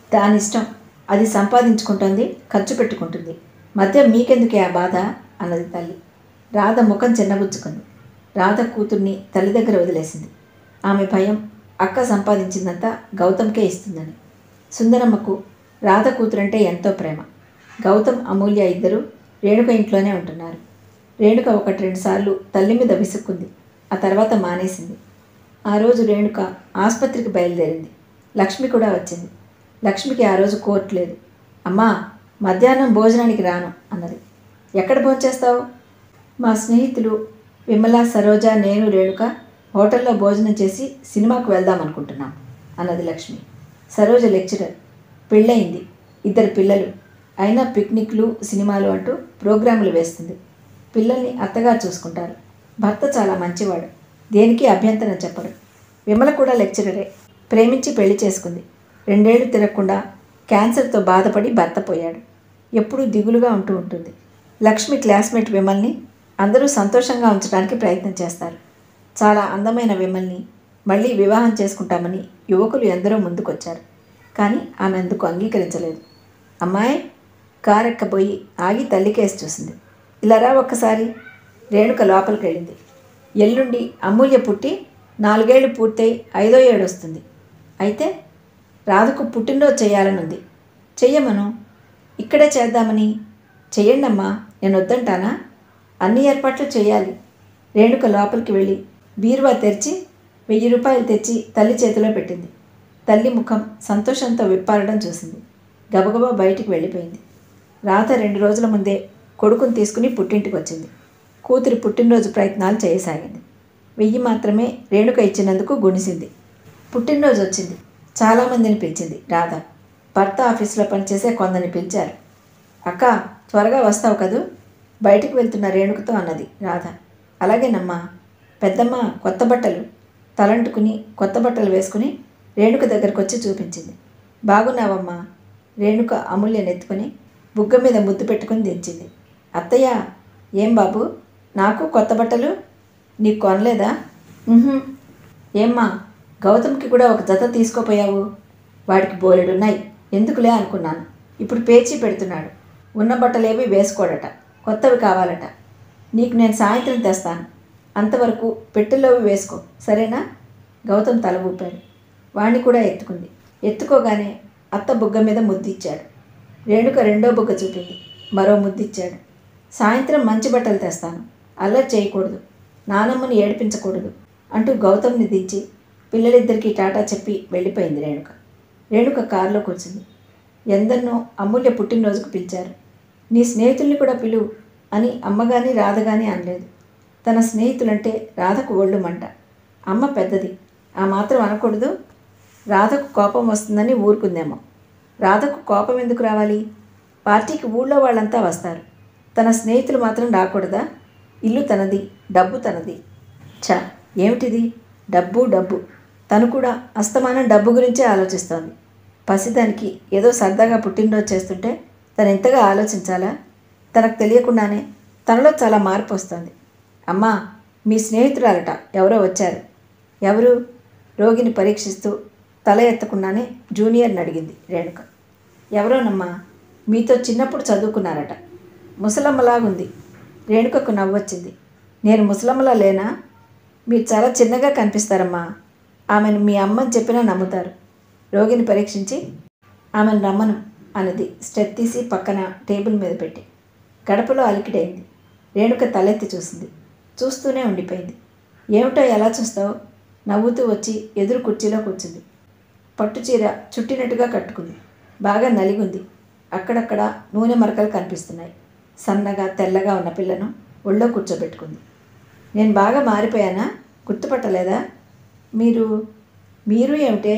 దాని ఇష్టం అది సంపాదించుకుంటుంది ఖర్చు పెట్టుకుంటుంది మధ్య మీకెందుకే ఆ బాధ అన్నది తల్లి రాధ ముఖం చిన్నబుచ్చుకుంది రాధ కూతుర్ని తల్లి దగ్గర వదిలేసింది ఆమె భయం అక్క సంపాదించిందంతా గౌతమ్కే ఇస్తుందని సుందరమ్మకు రాధ కూతురంటే ఎంతో ప్రేమ గౌతమ్ అమూల్య ఇద్దరు రేణుక ఇంట్లోనే ఉంటున్నారు రేణుక ఒకటి రెండు సార్లు తల్లి మీద విసుక్కుంది ఆ తర్వాత మానేసింది ఆ రోజు రేణుక ఆసుపత్రికి బయలుదేరింది లక్ష్మి కూడా వచ్చింది లక్ష్మికి ఆ రోజు కోర్టు లేదు అమ్మా మధ్యాహ్నం భోజనానికి రాను అన్నది ఎక్కడ భోంచేస్తావు మా స్నేహితులు విమల సరోజ నేను రేణుక హోటల్లో భోజనం చేసి సినిమాకు వెళ్దాం అనుకుంటున్నాం అన్నది లక్ష్మి సరోజ లెక్చరర్ పెళ్ళయింది ఇద్దరు పిల్లలు అయినా పిక్నిక్లు సినిమాలు అంటూ ప్రోగ్రాములు వేస్తుంది పిల్లల్ని అత్తగా చూసుకుంటారు భర్త చాలా మంచివాడు దేనికి అభ్యంతరం చెప్పడు విమల కూడా లెక్చరరే ప్రేమించి పెళ్లి చేసుకుంది రెండేళ్లు తిరగకుండా క్యాన్సర్తో బాధపడి భర్త పోయాడు ఎప్పుడూ దిగులుగా ఉంటూ ఉంటుంది లక్ష్మి క్లాస్మేట్ విమల్ని అందరూ సంతోషంగా ఉంచడానికి ప్రయత్నం చేస్తారు చాలా అందమైన విమల్ని మళ్ళీ వివాహం చేసుకుంటామని యువకులు ఎందరో ముందుకొచ్చారు కానీ ఆమె అందుకు అంగీకరించలేదు అమ్మాయి కారెక్కబోయి ఆగి తల్లికేసి చూసింది ఇలా రా ఒక్కసారి రేణుక లోపలికి వెళ్ళింది ఎల్లుండి అమూల్య పుట్టి నాలుగేళ్లు పూర్తయి ఐదో ఏడు వస్తుంది అయితే రాధకు పుట్టినరోజు చేయాలని ఉంది చెయ్యమను ఇక్కడే చేద్దామని చెయ్యండమ్మా నేను వద్దంటానా అన్ని ఏర్పాట్లు చేయాలి రేణుక లోపలికి వెళ్ళి బీరువా తెరిచి వెయ్యి రూపాయలు తెచ్చి తల్లి చేతిలో పెట్టింది తల్లి ముఖం సంతోషంతో విప్పారడం చూసింది గబగబా బయటికి వెళ్ళిపోయింది రాధ రెండు రోజుల ముందే కొడుకుని తీసుకుని పుట్టింటికి వచ్చింది కూతురి పుట్టినరోజు ప్రయత్నాలు చేయసాగింది వెయ్యి మాత్రమే రేణుక ఇచ్చినందుకు గుణిసింది పుట్టినరోజు వచ్చింది చాలామందిని పిలిచింది రాధ భర్త ఆఫీసులో పనిచేసే కొందరిని పిలిచారు అక్క త్వరగా వస్తావు కదూ బయటికి వెళ్తున్న రేణుకతో అన్నది రాధ అలాగేనమ్మా పెద్దమ్మ కొత్త బట్టలు తలంటుకుని కొత్త బట్టలు వేసుకుని రేణుక దగ్గరకు వచ్చి చూపించింది బాగున్నావమ్మా రేణుక అమూల్యనెత్తుకుని బుగ్గ మీద ముద్దు పెట్టుకుని దించింది అత్తయ్య ఏం బాబు నాకు కొత్త బట్టలు నీకు కొనలేదా "ఉహుం." ఏమ్మా గౌతమ్కి కూడా ఒక జత తీసుకోపోయావు వాడికి బోలెడున్నాయి ఎందుకులే అనుకున్నాను ఇప్పుడు పేచీ పెడుతున్నాడు ఉన్న బట్టలేవి వేసుకోడట కొత్తవి కావాలట నీకు నేను సాయంత్రం తెస్తాను అంతవరకు పెట్టెలోవి వేసుకో సరేనా గౌతమ్ తల ఊపాడు వాణ్ణి కూడా ఎత్తుకుంది ఎత్తుకోగానే అత్త బుగ్గ మీద ముద్దిచ్చాడు రేణుక రెండో బుగ్గ చూపింది మరో ముద్దిచ్చాడు సాయంత్రం మంచి బట్టలు తెస్తాను అల్లరి చేయకూడదు నానమ్మని ఏడిపించకూడదు అంటూ గౌతమ్ని దించి పిల్లలిద్దరికీ టాటా చెప్పి వెళ్ళిపోయింది రేణుక రేణుక కారులో కూర్చుంది ఎందరినో అమూల్య పుట్టినరోజుకు పిలిచారు నీ స్నేహితుల్ని కూడా పిలువు అని అమ్మగాని రాధగాని అనలేదు తన స్నేహితులంటే రాధకు ఒళ్ళు మంట అమ్మ పెద్దది ఆ మాత్రం అనకూడదు రాధకు కోపం వస్తుందని ఊరుకుందేమో రాధకు కోపం ఎందుకు రావాలి పార్టీకి ఊళ్ళో వాళ్ళంతా వస్తారు తన స్నేహితులు మాత్రం రాకూడదా ఇల్లు తనది డబ్బు తనది ఛ ఏమిటిది డబ్బు డబ్బు తను కూడా అస్తమానం డబ్బు గురించే ఆలోచిస్తోంది పసిదానికి ఏదో సరదాగా పుట్టినరోజు చేస్తుంటే తను ఎంతగా ఆలోచించాలా తనకు తెలియకుండానే తనలో చాలా మార్పు వస్తుంది అమ్మా మీ స్నేహితురాలట ఎవరో వచ్చారు ఎవరు రోగిని పరీక్షిస్తూ తల ఎత్తకుండానే జూనియర్ని అడిగింది రేణుక ఎవరోనమ్మా మీతో చిన్నప్పుడు చదువుకున్నారట ముసలమ్మలాగుంది రేణుకకు నవ్వొచ్చింది నేను ముసలమ్మలా లేనా మీరు చాలా చిన్నగా కనిపిస్తారమ్మా ఆమెను మీ అమ్మని చెప్పినా నమ్ముతారు రోగిని పరీక్షించి ఆమెను రమ్మను అన్నది స్టెప్ తీసి పక్కన టేబుల్ మీద పెట్టి గడపలో అలికిడైంది రేణుక తలెత్తి చూసింది చూస్తూనే ఉండిపోయింది ఏమిటో ఎలా చూస్తావు నవ్వుతూ వచ్చి ఎదురు కుర్చీలో కూర్చుంది పట్టుచీర చుట్టినట్టుగా కట్టుకుంది బాగా నలిగుంది అక్కడక్కడ నూనె మరకలు కనిపిస్తున్నాయి సన్నగా తెల్లగా ఉన్న పిల్లను ఒళ్ళో కూర్చోబెట్టుకుంది నేను బాగా మారిపోయానా గుర్తుపట్టలేదా మీరు మీరు ఏమిటే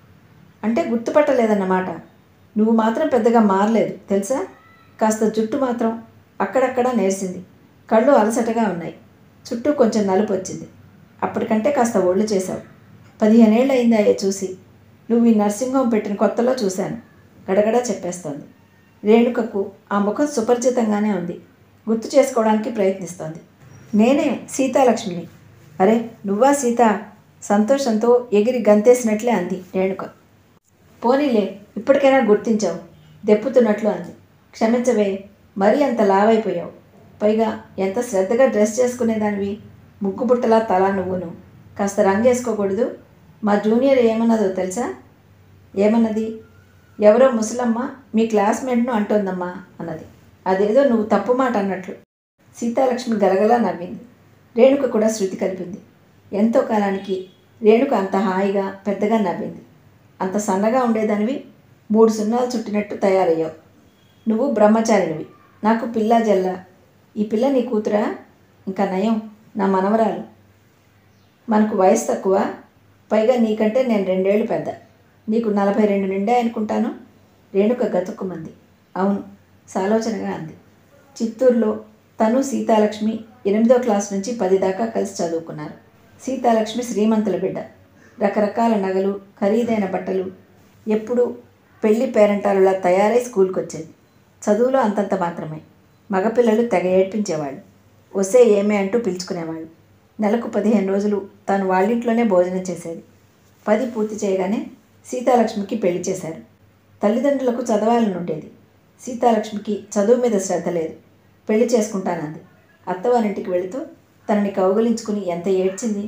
అంటే గుర్తుపట్టలేదన్నమాట నువ్వు మాత్రం పెద్దగా మారలేదు తెలుసా కాస్త జుట్టు మాత్రం అక్కడక్కడ నేర్సింది కళ్ళు అలసటగా ఉన్నాయి చుట్టూ కొంచెం నలుపు వచ్చింది అప్పటికంటే కాస్త ఒళ్ళు చేశావు పదిహేనేళ్ళు అయింది అయ్యే చూసి నువ్వు ఈ నర్సింగ్ హోమ్ పెట్టిన కొత్తలో చూశాను గడగడా చెప్పేస్తోంది రేణుకకు ఆ ముఖం సుపరిచితంగానే ఉంది గుర్తు చేసుకోవడానికి ప్రయత్నిస్తోంది నేనే సీతాలక్ష్మిని అరే నువ్వా సీత సంతోషంతో ఎగిరి గంతేసినట్లే అంది రేణుక పోనీలే ఇప్పటికైనా గుర్తించావు దెప్పుతున్నట్లు అంది క్షమించవే మరీ అంత లావైపోయావు పైగా ఎంత శ్రద్ధగా డ్రెస్ చేసుకునేదానివి ముగ్గు బుట్టలా తలా నువ్వును కాస్త రంగు వేసుకోకూడదు మా జూనియర్ ఏమన్నదో తెలుసా ఏమన్నది ఎవరో ముసలమ్మ మీ క్లాస్మేట్ను అంటోందమ్మా అన్నది అదేదో నువ్వు తప్పు మాట అన్నట్లు సీతాలక్ష్మి గలగలా నవ్వింది రేణుక కూడా శృతి కలిపింది ఎంతో కాలానికి రేణుక అంత హాయిగా పెద్దగా నవ్వింది అంత సన్నగా ఉండేదానివి మూడు సున్నాలు చుట్టినట్టు తయారయ్యావు నువ్వు బ్రహ్మచారినివి నాకు పిల్ల జల్ల ఈ పిల్ల నీ కూతురా ఇంకా నయం నా మనవరాలు మనకు వయసు తక్కువ పైగా నీకంటే నేను రెండేళ్ళు పెద్ద నీకు నలభై రెండు నిండే అనుకుంటాను రేణుక గతుక్కుమంది అవును సాలోచనగా అంది చిత్తూరులో తను సీతాలక్ష్మి ఎనిమిదో క్లాస్ నుంచి పది దాకా కలిసి చదువుకున్నారు సీతాలక్ష్మి శ్రీమంతుల బిడ్డ రకరకాల నగలు ఖరీదైన బట్టలు ఎప్పుడూ పెళ్లి పేరెంటాలులా తయారై స్కూల్కి వచ్చేది చదువులో అంతంత మాత్రమే మగపిల్లలు తెగ ఏడ్పించేవాళ్ళు వస్తే ఏమే అంటూ పిలుచుకునేవాళ్ళు నెలకు పదిహేను రోజులు తాను వాళ్ళింట్లోనే భోజనం చేసేది పది పూర్తి చేయగానే సీతాలక్ష్మికి పెళ్లి చేశారు తల్లిదండ్రులకు చదవాలని ఉండేది సీతాలక్ష్మికి చదువు మీద శ్రద్ధ లేదు పెళ్లి చేసుకుంటానంది అత్తవారింటికి వెళుతూ తనని కౌగలించుకుని ఎంత ఏడ్చింది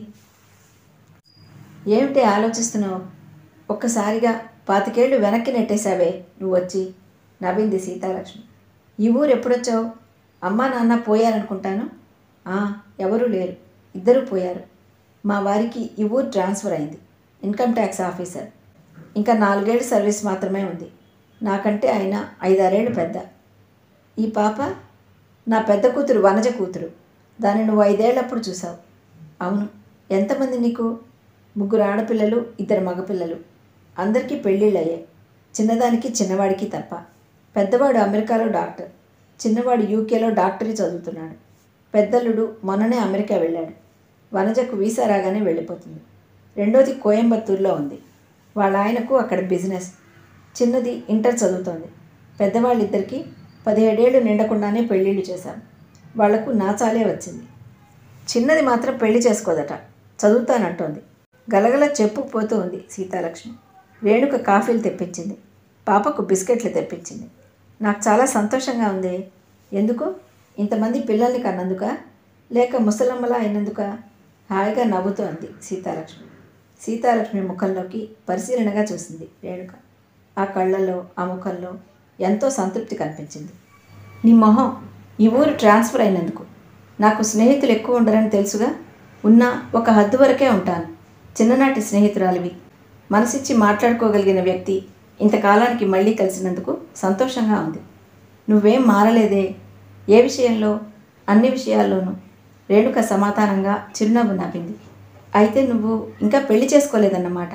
ఏమిటి ఆలోచిస్తున్నావు ఒక్కసారిగా పాతికేళ్ళు వెనక్కి నెట్టేశావే నువ్వు వచ్చి నవ్వింది సీతాలక్ష్మి ఈ ఊరు ఎప్పుడొచ్చావు అమ్మా నాన్న పోయారనుకుంటాను "ఆ, ఎవరూ లేరు ఇద్దరూ పోయారు మా వారికి ఈ ఊరు ట్రాన్స్ఫర్ అయింది ఇన్కమ్ ట్యాక్స్ ఆఫీసర్ ఇంకా నాలుగేళ్ళు సర్వీస్ మాత్రమే ఉంది నాకంటే ఆయన ఐదారేళ్ళు పెద్ద ఈ పాప నా పెద్ద కూతురు వనజ కూతురు దాన్ని నువ్వు ఐదేళ్లప్పుడు చూసావు అవును ఎంతమంది నీకు ముగ్గురు ఆడపిల్లలు ఇద్దరు మగపిల్లలు అందరికీ పెళ్ళిళ్ళు అయ్యాయి చిన్నదానికి చిన్నవాడికి తప్ప పెద్దవాడు అమెరికాలో డాక్టర్ చిన్నవాడు యూకేలో డాక్టరీ చదువుతున్నాడు పెద్దల్లుడు మొన్ననే అమెరికా వెళ్ళాడు వనజకు వీసా రాగానే వెళ్ళిపోతుంది రెండోది కోయంబత్తూరులో ఉంది వాళ్ళ ఆయనకు అక్కడ బిజినెస్ చిన్నది ఇంటర్ చదువుతోంది పెద్దవాళ్ళిద్దరికీ పదిహేడేళ్ళు నిండకుండానే పెళ్ళిళ్ళు చేశాం వాళ్లకు నాచాలే వచ్చింది చిన్నది మాత్రం పెళ్లి చేసుకోదట చదువుతానంటోంది గలగల చెప్పుకుపోతూ ఉంది సీతాలక్ష్మి రేణుక కాఫీలు తెప్పించింది పాపకు బిస్కెట్లు తెప్పించింది నాకు చాలా సంతోషంగా ఉంది ఎందుకు ఇంతమంది పిల్లల్ని కన్నందుక లేక ముసలమ్మలా అయినందుక హాయిగా నవ్వుతూ అంది సీతాలక్ష్మి సీతాలక్ష్మి ముఖంలోకి పరిశీలనగా చూసింది రేణుక ఆ కళ్ళల్లో ఆ ముఖంలో ఎంతో సంతృప్తి కనిపించింది నీ మొహం ఈ ఊరు ట్రాన్స్ఫర్ అయినందుకు నాకు స్నేహితులు ఎక్కువ ఉండరని తెలుసుగా ఉన్నా ఒక హద్దు వరకే ఉంటాను చిన్ననాటి స్నేహితురాలివి మనసిచ్చి మాట్లాడుకోగలిగిన వ్యక్తి ఇంతకాలానికి మళ్ళీ కలిసినందుకు సంతోషంగా ఉంది నువ్వేం మారలేదే ఏ విషయంలో అన్ని విషయాల్లోనూ రేణుక సమాధానంగా చిరునవ్వు నవ్వింది అయితే నువ్వు ఇంకా పెళ్లి చేసుకోలేదన్నమాట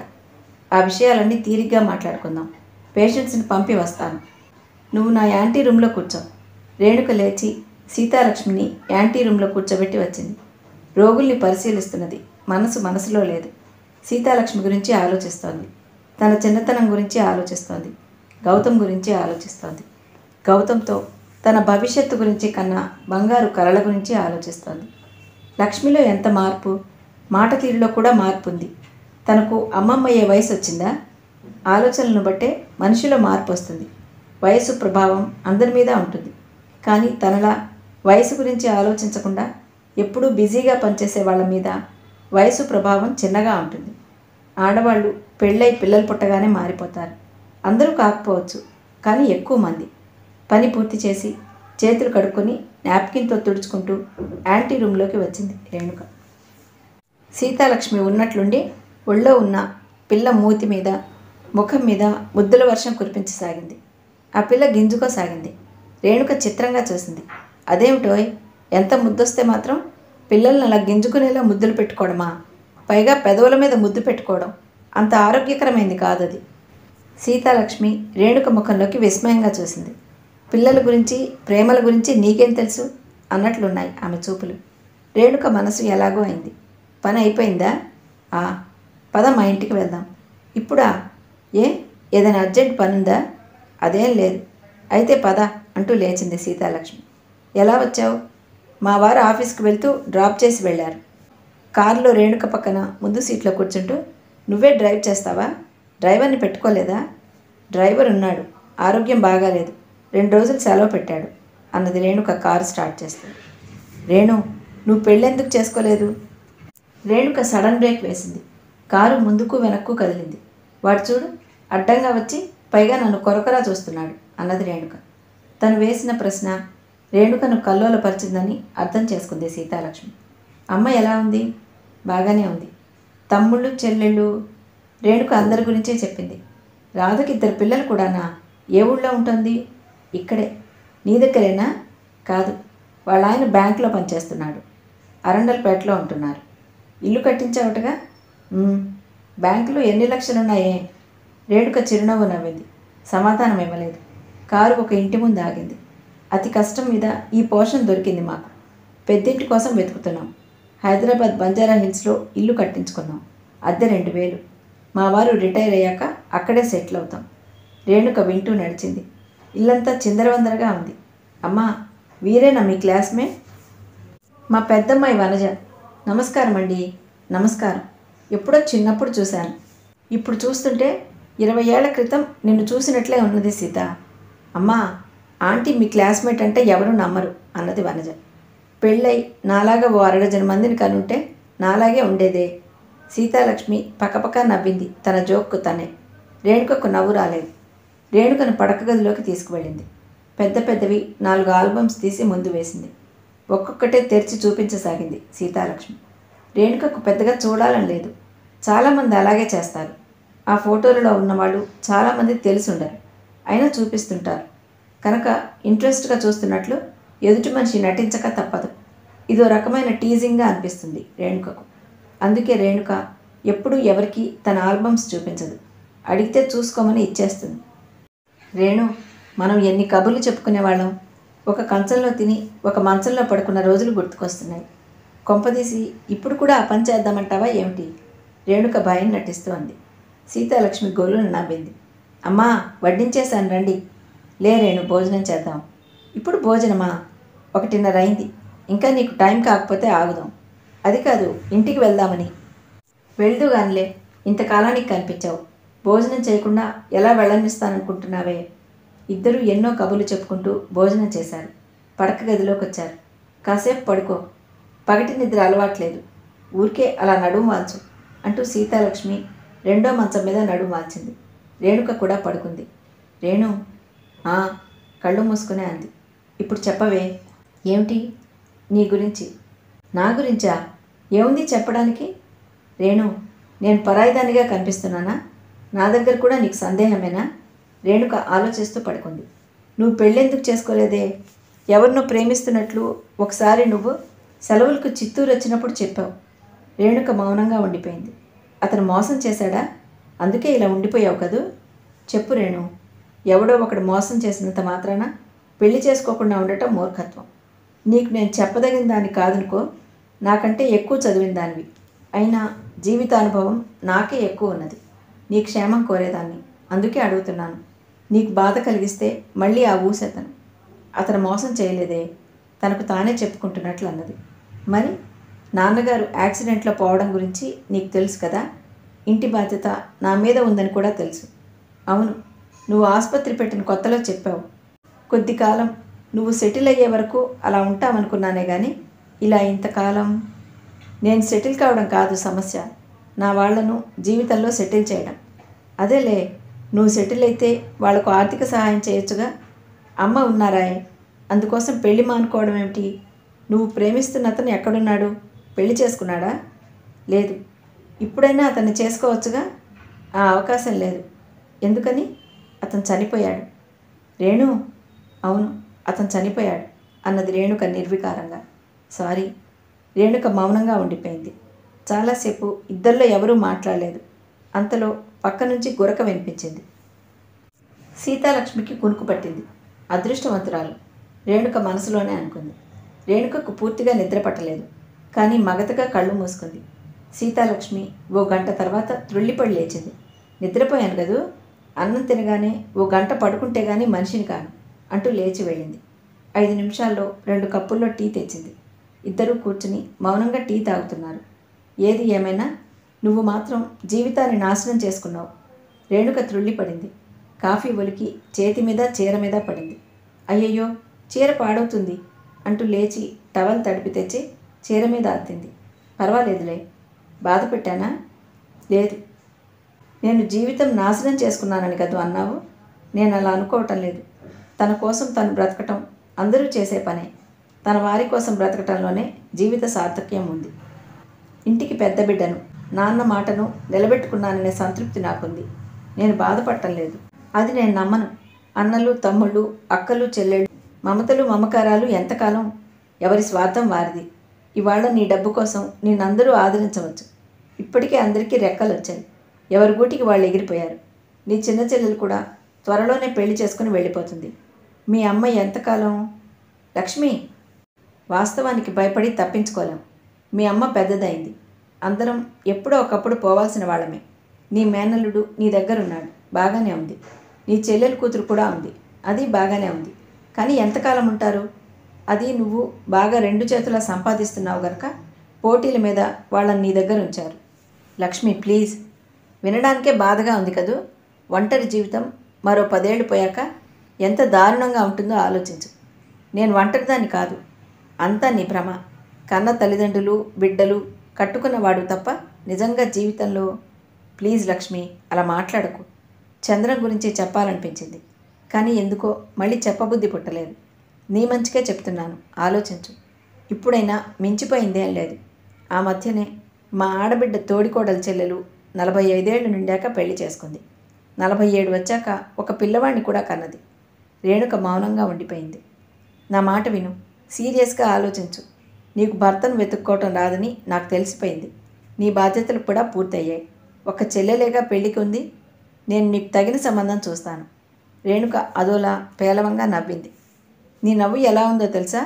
ఆ విషయాలన్నీ తీరిగ్గా మాట్లాడుకుందాం పేషెంట్స్ని పంపి వస్తాను నువ్వు నా యాంటీ రూమ్లో కూర్చో రేణుక లేచి సీతాలక్ష్మిని యాంటీ రూమ్లో కూర్చోబెట్టి వచ్చింది రోగుల్ని పరిశీలిస్తున్నది మనసు మనసులో లేదు సీతాలక్ష్మి గురించి ఆలోచిస్తోంది తన చిన్నతనం గురించి ఆలోచిస్తోంది గౌతమ్ గురించి ఆలోచిస్తోంది గౌతమ్తో తన భవిష్యత్తు గురించి కన్నా బంగారు కలల గురించి ఆలోచిస్తోంది లక్ష్మిలో ఎంత మార్పు మాట తీరులో కూడా మార్పు ఉంది తనకు అమ్మమ్మయ్యే వయసు వచ్చిందా ఆలోచనలను బట్టే మనిషిలో మార్పు వస్తుంది వయసు ప్రభావం అందరి మీద ఉంటుంది కానీ తనలా వయసు గురించి ఆలోచించకుండా ఎప్పుడూ బిజీగా పనిచేసే వాళ్ళ మీద వయసు ప్రభావం చిన్నగా ఉంటుంది ఆడవాళ్ళు పెళ్ళై పిల్లలు పుట్టగానే మారిపోతారు అందరూ కాకపోవచ్చు కానీ ఎక్కువ మంది పని పూర్తి చేసి చేతులు కడుక్కొని నాప్కిన్తో తుడుచుకుంటూ యాంటీ రూమ్లోకి వచ్చింది రేణుక సీతాలక్ష్మి ఉన్నట్లుండి ఒళ్ళో ఉన్న పిల్ల మూతి మీద ముఖం మీద ముద్దుల వర్షం కురిపించసాగింది ఆ పిల్ల గింజుకోసాగింది రేణుక చిత్రంగా చూసింది అదేమిటోయ్ ఎంత ముద్దొస్తే మాత్రం పిల్లల్ని అలా గింజుకునేలా ముద్దులు పెట్టుకోవడమా పైగా పెదవుల మీద ముద్దు పెట్టుకోవడం అంత ఆరోగ్యకరమైంది కాదది సీతాలక్ష్మి రేణుక ముఖంలోకి విస్మయంగా చూసింది పిల్లల గురించి ప్రేమల గురించి నీకేం తెలుసు అన్నట్లున్నాయి ఆమె చూపులు రేణుక మనసు ఎలాగో అయింది పని అయిపోయిందా ఆ పద మా ఇంటికి వెళ్దాం ఇప్పుడా ఏ ఏదైనా అర్జెంట్ పని ఉందా అదేం లేదు అయితే పద అంటూ లేచింది సీతాలక్ష్మి ఎలా వచ్చావు మా వారు ఆఫీస్కి వెళ్తూ డ్రాప్ చేసి వెళ్ళారు కారులో రేణుక పక్కన ముందు సీట్లో కూర్చుంటూ నువ్వే డ్రైవ్ చేస్తావా డ్రైవర్ని పెట్టుకోలేదా డ్రైవర్ ఉన్నాడు ఆరోగ్యం బాగాలేదు రెండు రోజులు సెలవు పెట్టాడు అన్నది రేణుక కారు స్టార్ట్ చేస్తుంది రేణు నువ్వు పెళ్ళెందుకు చేసుకోలేదు రేణుక సడన్ బ్రేక్ వేసింది కారు ముందుకు వెనక్కు కదిలింది వాడు చూడు అడ్డంగా వచ్చి పైగా నన్ను కొరకరా చూస్తున్నాడు అన్నది రేణుక తను వేసిన ప్రశ్న రేణుకను కల్లోలపరిచిందని అర్థం చేసుకుంది సీతాలక్ష్మి అమ్మ ఎలా ఉంది బాగానే ఉంది తమ్ముళ్ళు చెల్లెళ్ళు రేణుక అందరి గురించే చెప్పింది రాధకి ఇద్దరు పిల్లలు కూడానా ఏ ఊళ్ళో ఉంటుంది ఇక్కడే నీ దగ్గరేనా కాదు వాళ్ళ ఆయన బ్యాంకులో పనిచేస్తున్నాడు అరండల్పేటలో ఉంటున్నారు ఇల్లు కట్టించావటగా "ఉమ్, బ్యాంకులో ఎన్ని లక్షలున్నాయే రేణుక చిరునవ్వు నవ్వింది సమాధానం ఇవ్వలేదు కారు ఒక ఇంటి ముందు ఆగింది అతి కష్టం మీద ఈ పోర్షన్ దొరికింది మాకు పెద్దింటి కోసం వెతుకుతున్నాం హైదరాబాద్ బంజారా హిల్స్లో ఇల్లు కట్టించుకున్నాం అద్దె రెండు వేలు మా వారు రిటైర్ అయ్యాక అక్కడే సెటిల్ అవుతాం రేణుక వింటూ నడిచింది ఇల్లంతా చిందరవందరగా ఉంది అమ్మా వీరేనా మీ క్లాస్మేట్ మా పెద్దమ్మాయి వనజ నమస్కారం అండి నమస్కారం ఎప్పుడో చిన్నప్పుడు చూశాను ఇప్పుడు చూస్తుంటే ఇరవై ఏళ్ల క్రితం నిన్ను చూసినట్లే ఉన్నది సీత అమ్మా ఆంటీ మీ క్లాస్మేట్ అంటే ఎవరు నమ్మరు అన్నది వనజ పెళ్ళై నాలాగా ఓ అరడజన మందిని కనుంటే నాలాగే ఉండేదే సీతాలక్ష్మి పక్కపక్క నవ్వింది తన జోక్కు తనే రేణుకకు నవ్వు రాలేదు రేణుకను పడక గదిలోకి తీసుకువెళ్ళింది పెద్ద పెద్దవి నాలుగు ఆల్బమ్స్ తీసి ముందు వేసింది ఒక్కొక్కటే తెరిచి చూపించసాగింది సీతాలక్ష్మి రేణుకకు పెద్దగా చూడాలని లేదు చాలామంది అలాగే చేస్తారు ఆ ఫోటోలలో ఉన్నవాళ్ళు చాలామంది తెలిసి ఉండరు అయినా చూపిస్తుంటారు కనుక ఇంట్రెస్ట్గా చూస్తున్నట్లు ఎదుటి మనిషి నటించక తప్పదు ఇదో రకమైన టీజింగ్గా అనిపిస్తుంది రేణుకకు అందుకే రేణుక ఎప్పుడూ ఎవరికి తన ఆల్బమ్స్ చూపించదు అడిగితే చూసుకోమని ఇచ్చేస్తుంది రేణు మనం ఎన్ని కబుర్లు చెప్పుకునేవాళ్ళం ఒక కంచంలో తిని ఒక మంచంలో పడుకున్న రోజులు గుర్తుకొస్తున్నాయి కొంపదీసి ఇప్పుడు కూడా ఆ పని చేద్దామంటావా ఏమిటి రేణుక భయం నటిస్తూ అంది సీతాలక్ష్మి గోలును నవ్వింది అమ్మా వడ్డించేశాను రండి లే రేణు భోజనం చేద్దాం ఇప్పుడు భోజనమా ఒకటిన్నర అయింది ఇంకా నీకు టైం కాకపోతే ఆగుదాం అది కాదు ఇంటికి వెళ్దామని వెళ్దు గానిలే ఇంతకాలానికి కనిపించావు భోజనం చేయకుండా ఎలా వెళ్ళనిస్తాననుకుంటున్నావే ఇద్దరూ ఎన్నో కబుర్లు చెప్పుకుంటూ భోజనం చేశారు పడక గదిలోకి వచ్చారు కాసేపు పడుకో పగటి నిద్ర అలవాట్లేదు ఊరికే అలా నడుము వాల్చు అంటూ సీతాలక్ష్మి రెండో మంచం మీద నడుము వాల్చింది రేణుక కూడా పడుకుంది రేణు "ఆ," కళ్ళు మూసుకునే అంది ఇప్పుడు చెప్పవే ఏమిటి నీ గురించి నా గురించా ఏముంది చెప్పడానికి రేణు నేను పరాయిదానిగా కనిపిస్తున్నానా నా దగ్గర కూడా నీకు సందేహమేనా రేణుక ఆలోచిస్తూ పడుకుంది నువ్వు పెళ్ళెందుకు చేసుకోలేదే ఎవరినో ప్రేమిస్తున్నట్లు ఒకసారి నువ్వు సెలవులకు చిత్తూరు వచ్చినప్పుడు చెప్పావు రేణుక మౌనంగా ఉండిపోయింది అతను మోసం చేశాడా అందుకే ఇలా ఉండిపోయావు కదూ చెప్పు రేణు ఎవడో ఒకడు మోసం చేసినంత మాత్రాన పెళ్లి చేసుకోకుండా ఉండటం మూర్ఖత్వం నీకు నేను చెప్పదగిన దాన్ని కాదనుకో నాకంటే ఎక్కువ చదివిన దానివి అయినా జీవితానుభవం నాకే ఎక్కువ ఉన్నది నీ క్షేమం కోరేదాన్ని అందుకే అడుగుతున్నాను నీకు బాధ కలిగిస్తే మళ్ళీ ఆ ఊసెతను అతను మోసం చేయలేదే తనకు తానే చెప్పుకుంటున్నట్లు అన్నది మరి నాన్నగారు యాక్సిడెంట్లో పోవడం గురించి నీకు తెలుసు కదా ఇంటి బాధ్యత నా మీద ఉందని కూడా తెలుసు అవును నువ్వు ఆసుపత్రి పెట్టిన కొత్తలో చెప్పావు కొద్ది కాలం నువ్వు సెటిల్ అయ్యే వరకు అలా ఉంటావనుకున్నానే కానీ ఇలా ఇంతకాలం నేను సెటిల్ కావడం కాదు సమస్య నా వాళ్లను జీవితంలో సెటిల్ చేయడం అదేలే నువ్వు సెటిల్ అయితే వాళ్లకు ఆర్థిక సహాయం చేయొచ్చుగా అమ్మ ఉన్నారాయ్ అందుకోసం పెళ్లి మానుకోవడం ఏమిటి నువ్వు ప్రేమిస్తున్న అతను ఎక్కడున్నాడు పెళ్లి చేసుకున్నాడా లేదు ఇప్పుడైనా అతన్ని చేసుకోవచ్చుగా ఆ అవకాశం లేదు ఎందుకని అతను చనిపోయాడు రేణు అవును అతను చనిపోయాడు అన్నది రేణుక నిర్వికారంగా సారీ రేణుక మౌనంగా ఉండిపోయింది చాలాసేపు ఇద్దరిలో ఎవరూ మాట్లాడలేదు అంతలో పక్క నుంచి గురక వినిపించింది సీతాలక్ష్మికి కునుకు పట్టింది అదృష్టవంతురాలు రేణుక మనసులోనే అనుకుంది రేణుకకు పూర్తిగా నిద్ర పట్టలేదు కానీ మగతగా కళ్ళు మూసుకుంది సీతాలక్ష్మి ఓ గంట తర్వాత త్రుళ్ళిపడి లేచింది నిద్రపోయాను కదూ అన్నం తినగానే ఓ గంట పడుకుంటే గానీ మనిషిని కాను అంటూ లేచి వెళ్ళింది ఐదు నిమిషాల్లో రెండు కప్పుల్లో టీ తెచ్చింది ఇద్దరూ కూర్చుని మౌనంగా టీ తాగుతున్నారు ఏది ఏమైనా నువ్వు మాత్రం జీవితాన్ని నాశనం చేసుకున్నావు రేణుక త్రుళ్ళిపడింది కాఫీ ఒలికి చేతి మీద చీర మీద పడింది అయ్యయ్యో చీర పాడవుతుంది అంటూ లేచి టవల్ తడిపి తెచ్చి చీర మీద అద్దింది పర్వాలేదులే బాధ పెట్టానా లేదు నేను జీవితం నాశనం చేసుకున్నానని కదూ అన్నావు నేను అలా అనుకోవటం లేదు తన కోసం తను బ్రతకటం అందరూ చేసే పనే తన వారి కోసం బ్రతకటంలోనే జీవిత సార్థక్యం ఉంది ఇంటికి పెద్ద బిడ్డను నాన్న మాటను నిలబెట్టుకున్నాననే సంతృప్తి నాకుంది నేను బాధపడటం లేదు అది నేను నమ్మను అన్నలు తమ్ముళ్ళు అక్కలు చెల్లెళ్ళు మమతలు మమకారాలు ఎంతకాలం ఎవరి స్వార్థం వారిది ఇవాళ నీ డబ్బు కోసం నిన్నందరూ ఆదరించవచ్చు ఇప్పటికే అందరికీ రెక్కలు వచ్చాయి ఎవరి గూటికి వాళ్ళు ఎగిరిపోయారు నీ చిన్న చెల్లెలు కూడా త్వరలోనే పెళ్లి చేసుకుని వెళ్ళిపోతుంది మీ అమ్మ ఎంతకాలం లక్ష్మి వాస్తవానికి భయపడి తప్పించుకోలేం మీ అమ్మ పెద్దదైంది అందరం ఎప్పుడో ఒకప్పుడు పోవాల్సిన వాళ్ళమే నీ మేనల్లుడు నీ దగ్గర ఉన్నాడు బాగానే ఉంది నీ చెల్లెలు కూతురు కూడా ఉంది అది బాగానే ఉంది కానీ ఎంతకాలం ఉంటారు అది నువ్వు బాగా రెండు చేతులా సంపాదిస్తున్నావు గనక పోటీల మీద వాళ్ళని నీ దగ్గర ఉంచారు లక్ష్మి ప్లీజ్ వినడానికే బాధగా ఉంది కదూ ఒంటరి జీవితం మరో పదేళ్ళు పోయాక ఎంత దారుణంగా ఉంటుందో ఆలోచించు నేను ఒంటరిదాన్ని కాదు అంతా నీ భ్రమ కన్న తల్లిదండ్రులు బిడ్డలు కట్టుకున్నవాడు తప్ప నిజంగా జీవితంలో ప్లీజ్ లక్ష్మి అలా మాట్లాడకు చంద్రం గురించి చెప్పాలనిపించింది కానీ ఎందుకో మళ్ళీ చెప్పబుద్ధి పుట్టలేదు నీ మంచికే చెప్తున్నాను ఆలోచించు ఇప్పుడైనా మించిపోయిందేం లేదు ఆ మధ్యనే మా ఆడబిడ్డ తోడికోడల చెల్లెలు నలభై ఐదేళ్లు నిండాక పెళ్లి చేసుకుంది నలభై ఏడు వచ్చాక ఒక పిల్లవాడిని కూడా కన్నది రేణుక మౌనంగా ఉండిపోయింది నా మాట విను సీరియస్గా ఆలోచించు నీకు భర్తను వెతుక్కోవటం రాదని నాకు తెలిసిపోయింది నీ బాధ్యతలు కూడా పూర్తయ్యాయి ఒక చెల్లెలేగా పెళ్ళికి ఉంది నేను నీకు తగిన సంబంధం చూస్తాను రేణుక అదోలా పేలవంగా నవ్వింది నీ నవ్వు ఎలా ఉందో తెలుసా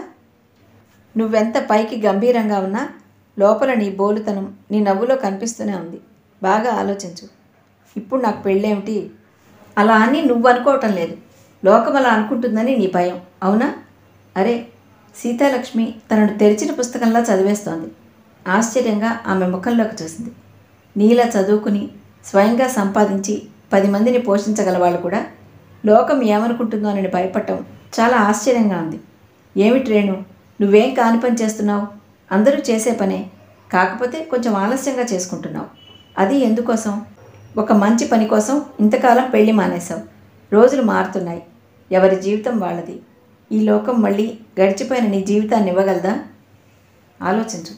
నువ్వెంత పైకి గంభీరంగా ఉన్నా లోపల నీ బోలుతనం నీ నవ్వులో కనిపిస్తూనే ఉంది బాగా ఆలోచించు ఇప్పుడు నాకు పెళ్ళేమిటి అలా అని నువ్వు అనుకోవటం లేదు లోకం అలా అనుకుంటుందని నీ భయం అవునా అరే సీతాలక్ష్మి తనను తెరిచిన పుస్తకంలా చదివేస్తోంది ఆశ్చర్యంగా ఆమె ముఖంలోకి చూసింది నీలా చదువుకుని స్వయంగా సంపాదించి పది మందిని పోషించగల వాళ్ళు కూడా లోకం ఏమనుకుంటుందో అని భయపడటం చాలా ఆశ్చర్యంగా ఉంది ఏమిటి రేణు నువ్వేం కాని పని చేస్తున్నావు అందరూ చేసే పనే కాకపోతే కొంచెం ఆలస్యంగా చేసుకుంటున్నావు అది ఎందుకోసం ఒక మంచి పని కోసం ఇంతకాలం పెళ్లి మానేశావు రోజులు మారుతున్నాయి ఎవరి జీవితం వాళ్ళది ఈ లోకం మళ్ళీ గడిచిపోయిన నీ జీవితాన్ని ఇవ్వగలదా ఆలోచించు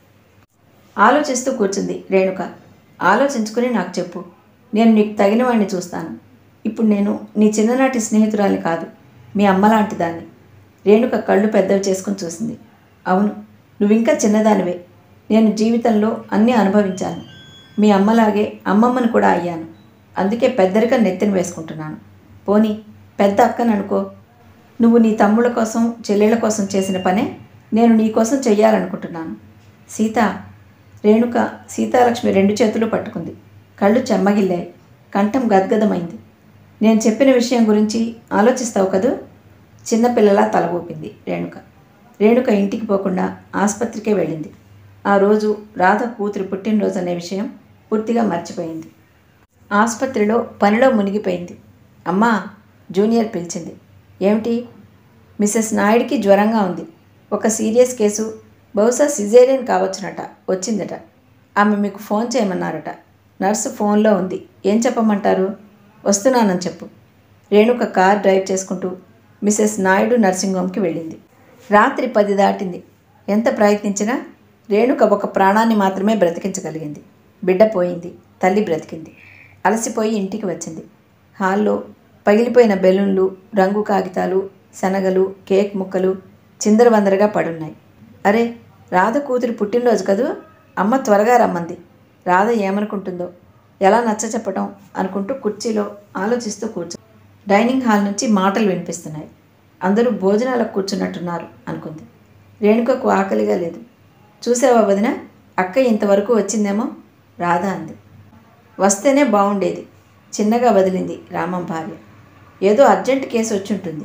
ఆలోచిస్తూ కూర్చుంది రేణుక ఆలోచించుకుని నాకు చెప్పు నేను నీకు తగిన వాడిని చూస్తాను ఇప్పుడు నేను నీ చిన్ననాటి స్నేహితురాలిని కాదు మీ అమ్మ లాంటి దాన్ని రేణుక కళ్ళు పెద్దవి చేసుకుని చూసింది అవును నువ్వింకా చిన్నదానివే నేను జీవితంలో అన్నీ అనుభవించాను మీ అమ్మలాగే అమ్మమ్మను కూడా అయ్యాను అందుకే పెద్దరిగా నెత్తిన వేసుకుంటున్నాను పోనీ పెద్ద అక్కని అనుకో నువ్వు నీ తమ్ముళ్ళ కోసం చెల్లెళ్ళ కోసం చేసిన పనే నేను నీ కోసం చెయ్యాలనుకుంటున్నాను సీత రేణుక సీతాలక్ష్మి రెండు చేతులు పట్టుకుంది కళ్ళు చెమ్మగిల్లాయి కంఠం గద్గదమైంది నేను చెప్పిన విషయం గురించి ఆలోచిస్తావు కదూ చిన్నపిల్లలా తల ఊపింది రేణుక రేణుక ఇంటికి పోకుండా ఆసుపత్రికే వెళ్ళింది ఆ రోజు రాధ కూతురు పుట్టినరోజు అనే విషయం పూర్తిగా మర్చిపోయింది ఆసుపత్రిలో పనిలో మునిగిపోయింది అమ్మా జూనియర్ పిలిచింది ఏమిటి మిస్సెస్ నాయుడికి జ్వరంగా ఉంది ఒక సీరియస్ కేసు బహుశా సిజేరియన్ కావచ్చునట వచ్చిందట ఆమె మీకు ఫోన్ చేయమన్నారట నర్సు ఫోన్లో ఉంది ఏం చెప్పమంటారు వస్తున్నానని చెప్పు రేణుక కార్ డ్రైవ్ చేసుకుంటూ మిసెస్ నాయుడు నర్సింగ్ హోమ్కి వెళ్ళింది రాత్రి పది దాటింది ఎంత ప్రయత్నించినా రేణుక ఒక ప్రాణాన్ని మాత్రమే బ్రతికించగలిగింది బిడ్డ పోయింది తల్లి బ్రతికింది అలసిపోయి ఇంటికి వచ్చింది హాల్లో పగిలిపోయిన బెలూన్లు రంగు కాగితాలు శనగలు కేక్ ముక్కలు చిందరవందరగా పడున్నాయి అరే రాధ కూతురు పుట్టినరోజు కదూ అమ్మ త్వరగా రమ్మంది రాధ ఏమనుకుంటుందో ఎలా నచ్చ చెప్పటం అనుకుంటూ కుర్చీలో ఆలోచిస్తూ కూర్చో డైనింగ్ హాల్ నుంచి మాటలు వినిపిస్తున్నాయి అందరూ భోజనాలకు కూర్చున్నట్టున్నారు అనుకుంది రేణుకకు ఆకలిగా లేదు చూసావా వదిన అక్క ఇంతవరకు వచ్చిందేమో రాధ అంది వస్తేనే బాగుండేది చిన్నగా వదిలింది రామం భార్య ఏదో అర్జెంట్ కేసు వచ్చి ఉంటుంది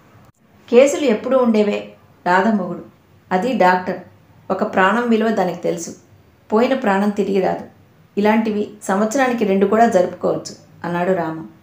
కేసులు ఎప్పుడూ ఉండేవే రాధ మొగుడు అది డాక్టర్ ఒక ప్రాణం విలువ దానికి తెలుసు పోయిన ప్రాణం తిరిగి రాదు ఇలాంటివి సంవత్సరానికి రెండు కూడా జరుపుకోవచ్చు అన్నాడు రామం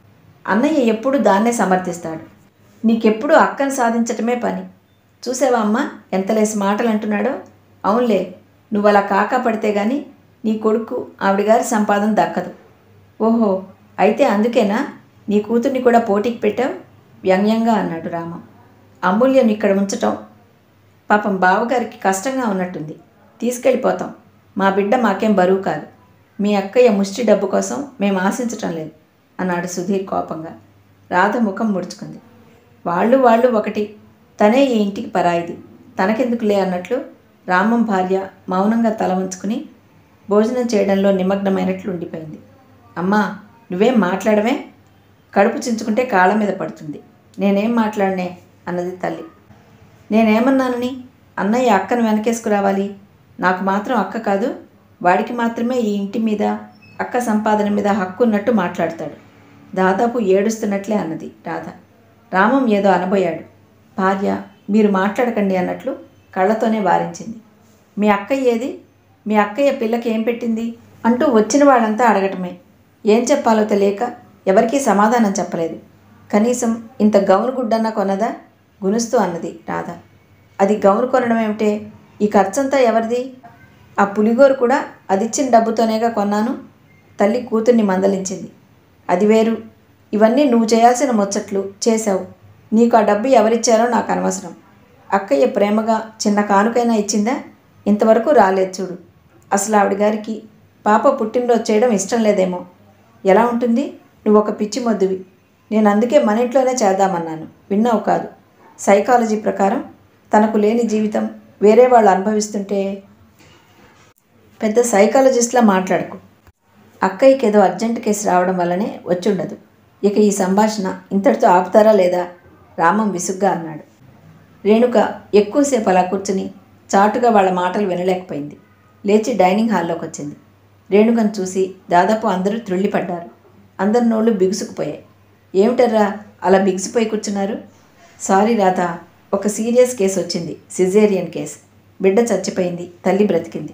అన్నయ్య ఎప్పుడు దాన్నే సమర్థిస్తాడు నీకెప్పుడు అక్కను సాధించటమే పని చూసావా అమ్మ ఎంతలేసి మాటలు అంటున్నాడో అవునులే నువ్వు అలా కాకా పడితే గాని నీ కొడుకు ఆవిడగారి సంపాదన దక్కదు ఓహో అయితే అందుకేనా నీ కూతుర్ని కూడా పోటీకి పెట్టావు వ్యంగ్యంగా అన్నాడు రామం అమూల్యం ఇక్కడ ఉంచటం పాపం బావగారికి కష్టంగా ఉన్నట్టుంది తీసుకెళ్ళిపోతాం మా బిడ్డ మాకేం బరువు కాదు మీ అక్కయ్య ముష్టి డబ్బు కోసం మేము ఆశించటం లేదు అన్నాడు సుధీర్ కోపంగా రాధ ముఖం ముడుచుకుంది వాళ్ళు వాళ్ళు ఒకటి తనే ఈ ఇంటికి పరాయిది తనకెందుకులే అన్నట్లు రామం భార్య మౌనంగా తల ఉంచుకుని భోజనం చేయడంలో నిమగ్నమైనట్లు ఉండిపోయింది అమ్మా నువ్వేం మాట్లాడమే కడుపు చించుకుంటే కాళ్ళ మీద పడుతుంది నేనేం మాట్లాడనే అన్నది తల్లి నేనేమన్నానని అన్నయ్య అక్కను వెనకేసుకురావాలి నాకు మాత్రం అక్క కాదు వాడికి మాత్రమే ఈ ఇంటి మీద అక్క సంపాదన మీద హక్కు ఉన్నట్టు మాట్లాడతాడు దాదాపు ఏడుస్తున్నట్లే అన్నది రాధ రామం ఏదో అనబోయాడు భార్య మీరు మాట్లాడకండి అన్నట్లు కళ్ళతోనే వారించింది మీ అక్కయ్య ఏది మీ అక్కయ్య పిల్లకి ఏం పెట్టింది అంటూ వచ్చిన వాళ్ళంతా అడగటమే ఏం చెప్పాలో తెలియక ఎవరికీ సమాధానం చెప్పలేదు కనీసం ఇంత గౌను గుడ్డన్నా కొనదా గునుస్తూ అన్నది రాధ అది గౌను కొనడం ఏమిటే ఈ ఖర్చంతా ఎవరిది ఆ పులిగోరు కూడా అదిచ్చిన డబ్బుతోనేగా కొన్నాను తల్లి కూతుర్ని మందలించింది అది వేరు ఇవన్నీ నువ్వు చేయాల్సిన ముచ్చట్లు చేశావు నీకు ఆ డబ్బు ఎవరిచ్చారో నాకు అనవసరం అక్కయ్య ప్రేమగా చిన్న కానుకైనా ఇచ్చిందా ఇంతవరకు రాలేదు చూడు అసలు ఆవిడ గారికి పాప పుట్టినరోజు చేయడం ఇష్టం లేదేమో ఎలా ఉంటుంది నువ్వు ఒక పిచ్చి మొద్దువి నేను అందుకే మన ఇంట్లోనే చేద్దామన్నాను విన్నావు కాదు సైకాలజీ ప్రకారం తనకు లేని జీవితం వేరే వాళ్ళు అనుభవిస్తుంటే పెద్ద సైకాలజిస్ట్లా మాట్లాడకు అక్కయ్యకి ఏదో అర్జెంట్ కేసు రావడం వల్లనే వచ్చుండదు ఇక ఈ సంభాషణ ఇంతటితో ఆపుతారా లేదా రామం విసుగ్గా అన్నాడు రేణుక ఎక్కువసేపు అలా కూర్చుని చాటుగా వాళ్ళ మాటలు వినలేకపోయింది లేచి డైనింగ్ హాల్లోకి వచ్చింది రేణుకను చూసి దాదాపు అందరూ త్రుళ్ళిపడ్డారు అందరి నోళ్ళు బిగుసుకుపోయాయి ఏమిటర్రా అలా బిగిసిపోయి కూర్చున్నారు సారీ రాధ ఒక సీరియస్ కేసు వచ్చింది సిజేరియన్ కేసు బిడ్డ చచ్చిపోయింది తల్లి బ్రతికింది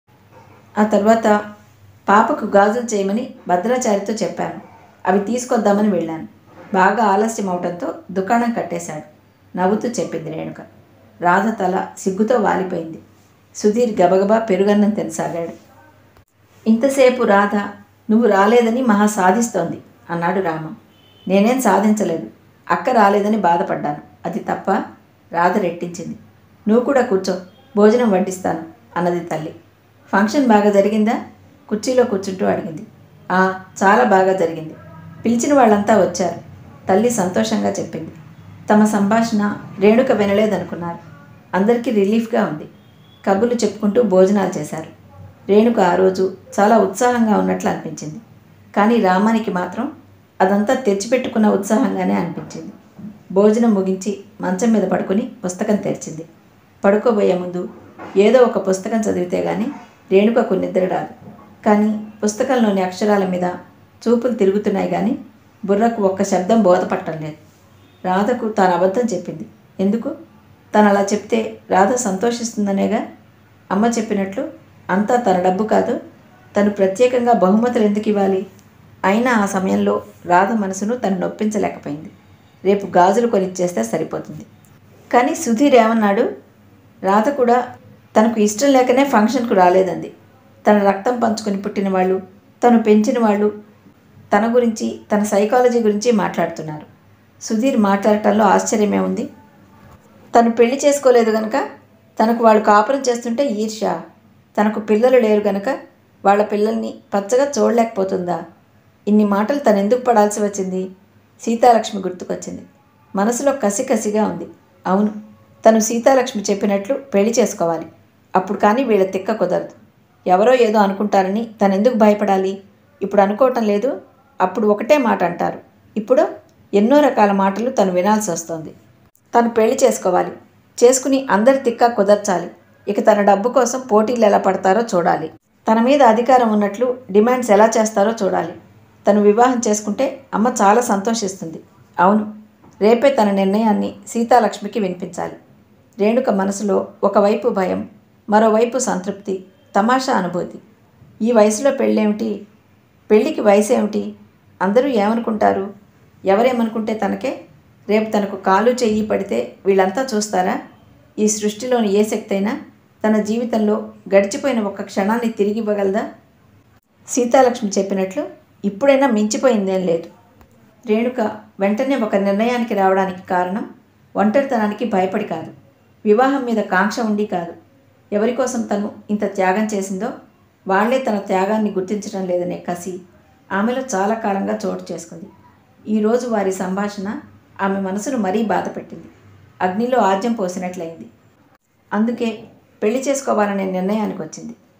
ఆ తర్వాత పాపకు గాజులు చేయమని భద్రాచారితో చెప్పాను అవి తీసుకొద్దామని వెళ్ళాను బాగా ఆలస్యం అవడంతో దుకాణం కట్టేశాడు నవ్వుతూ చెప్పింది రేణుక రాధ తల సిగ్గుతో వాలిపోయింది సుధీర్ గబగబా పెరుగన్నం తినసాగాడు ఇంతసేపు రాధ నువ్వు రాలేదని మహా సాధిస్తోంది అన్నాడు రామం నేనేం సాధించలేదు అక్క రాలేదని బాధపడ్డాను అది తప్ప రాధ రెట్టించింది నువ్వు కూడా కూర్చో భోజనం వడ్డిస్తాను అన్నది తల్లి ఫంక్షన్ బాగా జరిగిందా కుర్చీలో కూర్చుంటూ అడిగింది ఆ చాలా బాగా జరిగింది పిలిచిన వాళ్ళంతా వచ్చారు తల్లి సంతోషంగా చెప్పింది తమ సంభాషణ రేణుక వినలేదనుకున్నారు అందరికీ రిలీఫ్గా ఉంది కబుర్లు చెప్పుకుంటూ భోజనాలు చేశారు రేణుక ఆ రోజు చాలా ఉత్సాహంగా ఉన్నట్లు అనిపించింది కానీ రామానికి మాత్రం అదంతా తెచ్చిపెట్టుకున్న ఉత్సాహంగానే అనిపించింది భోజనం ముగించి మంచం మీద పడుకుని పుస్తకం తెరిచింది పడుకోబోయే ముందు ఏదో ఒక పుస్తకం చదివితే గాని రేణుకకు నిద్ర రాదు కానీ పుస్తకంలోని అక్షరాల మీద చూపులు తిరుగుతున్నాయి కానీ బుర్రకు ఒక్క శబ్దం బోధపట్టం లేదు రాధకు తాను అబద్ధం చెప్పింది ఎందుకు తను అలా చెప్తే రాధ సంతోషిస్తుందనేగా అమ్మ చెప్పినట్లు అంతా తన డబ్బు కాదు తను ప్రత్యేకంగా బహుమతులు ఎందుకు ఇవ్వాలి అయినా ఆ సమయంలో రాధ మనసును తను నొప్పించలేకపోయింది రేపు గాజులు కొనిచ్చేస్తే సరిపోతుంది కానీ సుధీర్ ఏమన్నాడు రాధ కూడా తనకు ఇష్టం లేకనే ఫంక్షన్కు రాలేదంది తన రక్తం పంచుకొని పుట్టిన వాళ్ళు తను పెంచిన వాళ్ళు తన గురించి తన సైకాలజీ గురించి మాట్లాడుతున్నారు సుధీర్ మాట్లాడటంలో ఆశ్చర్యమే ఉంది తను పెళ్లి చేసుకోలేదు గనక తనకు వాళ్ళు కాపురం చేస్తుంటే ఈర్ష్య తనకు పిల్లలు లేరు గనక వాళ్ళ పిల్లల్ని పచ్చగా చూడలేకపోతుందా ఇన్ని మాటలు తను ఎందుకు పడాల్సి వచ్చింది సీతాలక్ష్మి గుర్తుకొచ్చింది మనసులో కసి కసిగా ఉంది అవును తను సీతాలక్ష్మి చెప్పినట్లు పెళ్లి చేసుకోవాలి అప్పుడు కానీ వీళ్ళ తిక్క కుదరదు ఎవరో ఏదో అనుకుంటారని తను ఎందుకు భయపడాలి ఇప్పుడు అనుకోవటం లేదు అప్పుడు ఒకటే మాట అంటారు ఇప్పుడు ఎన్నో రకాల మాటలు తను వినాల్సి వస్తోంది తను పెళ్లి చేసుకోవాలి చేసుకుని అందరి తిక్క కుదర్చాలి ఇక తన డబ్బు కోసం పోటీలు ఎలా పడతారో చూడాలి తన మీద అధికారం ఉన్నట్లు డిమాండ్స్ ఎలా చేస్తారో చూడాలి తను వివాహం చేసుకుంటే అమ్మ చాలా సంతోషిస్తుంది అవును రేపే తన నిర్ణయాన్ని సీతాలక్ష్మికి వినిపించాలి రేణుక మనసులో ఒకవైపు భయం మరోవైపు సంతృప్తి తమాషా అనుభూతి ఈ వయసులో పెళ్ళేమిటి పెళ్ళికి వయసు ఏమిటి అందరూ ఏమనుకుంటారు ఎవరేమనుకుంటే తనకే రేపు తనకు కాలు చెయ్యి పడితే వీళ్ళంతా చూస్తారా ఈ సృష్టిలోని ఏ శక్తి అయినా తన జీవితంలో గడిచిపోయిన ఒక్క క్షణాన్ని తిరిగి ఇవ్వగలదా సీతాలక్ష్మి చెప్పినట్లు ఇప్పుడైనా మించిపోయిందేం లేదు రేణుక వెంటనే ఒక నిర్ణయానికి రావడానికి కారణం ఒంటరితనానికి భయపడి కాదు వివాహం మీద కాంక్ష ఉండి కాదు ఎవరి కోసం తను ఇంత త్యాగం చేసిందో వాళ్లే తన త్యాగాన్ని గుర్తించడం లేదనే కసి ఆమెలో చాలా కాలంగా చోటు చేసుకుంది ఈరోజు వారి సంభాషణ ఆమె మనసును మరీ బాధ పెట్టింది అగ్నిలో ఆజ్యం పోసినట్లయింది అందుకే పెళ్లి చేసుకోవాలనే నిర్ణయానికి వచ్చింది